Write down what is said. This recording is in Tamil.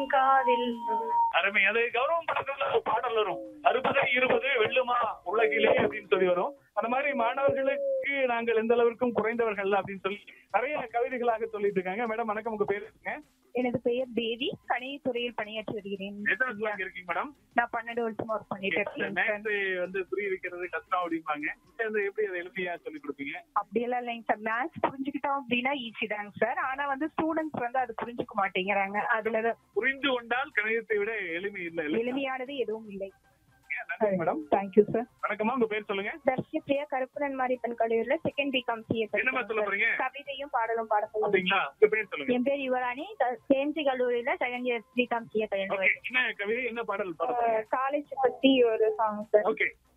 காதில் அருமை அது கௌரவம் படத்துல ஒரு பாடல் வரும் அறுபது இருபது வெல்லுமா உலகிலே அப்படின்னு சொல்லி வரும் அந்த மாதிரி மாணவர்களுக்கு நாங்கள் எந்த அளவிற்கும் குறைந்தவர்கள் அப்படின்னு சொல்லி நிறைய கவிதைகளாக சொல்லிட்டு இருக்காங்க மேடம் வணக்கம் உங்க பேர் இருக்குங்க எனது பெயர் தேவி கணினித்துறையில் பணியாற்றி வருகிறேன் எத்தனை கிளாஸ் இருக்கீங்க மேடம் நான் பன்னெண்டு வருஷமா ஒர்க் பண்ணிட்டு இருக்கேன் சார். மேத்ஸ் வந்து புரிய வைக்கிறது கஷ்டம் அப்படிம்பாங்க இது வந்து எப்படி அதை எளிமையா சொல்லி கொடுப்பீங்க அப்படியெல்லாம் இல்லைங்க சார் மேத்ஸ் புரிஞ்சுக்கிட்டோம் அப்படின்னா ஈஸி தாங்க சார் ஆனா வந்து ஸ்டூடெண்ட்ஸ் வந்து அது புரிஞ்சுக்க மாட்டேங்கிறாங்க அதுல புரிந்து கொண்டால் கணிதத்தை விட எளிமை இல்லை இல்லை எளிமையானது எதுவும் இல்லை நன்றி மேடம் தேங்க்யூ சார் வணக்கமா உங்க பேர் சொல்லுங்க தர்ஷி பிரியா கருப்பனன் மாரியப்பன் கல்லூரியில செகண்ட் பிகாம் சிஏ என்னமா சொல்ல போறீங்க கவிதையும் பாடலும் பாட சொல்லுங்க அப்படிங்களா உங்க பேர் சொல்லுங்க என் பேர் யுவராணி கேஎம்சி கல்லூரியில second year BCom CA okay கல்யாணம் என்ன கவிதை என்ன பாடல் பாட போறீங்க காலேஜ் பத்தி ஒரு சாங் சார் ஓகே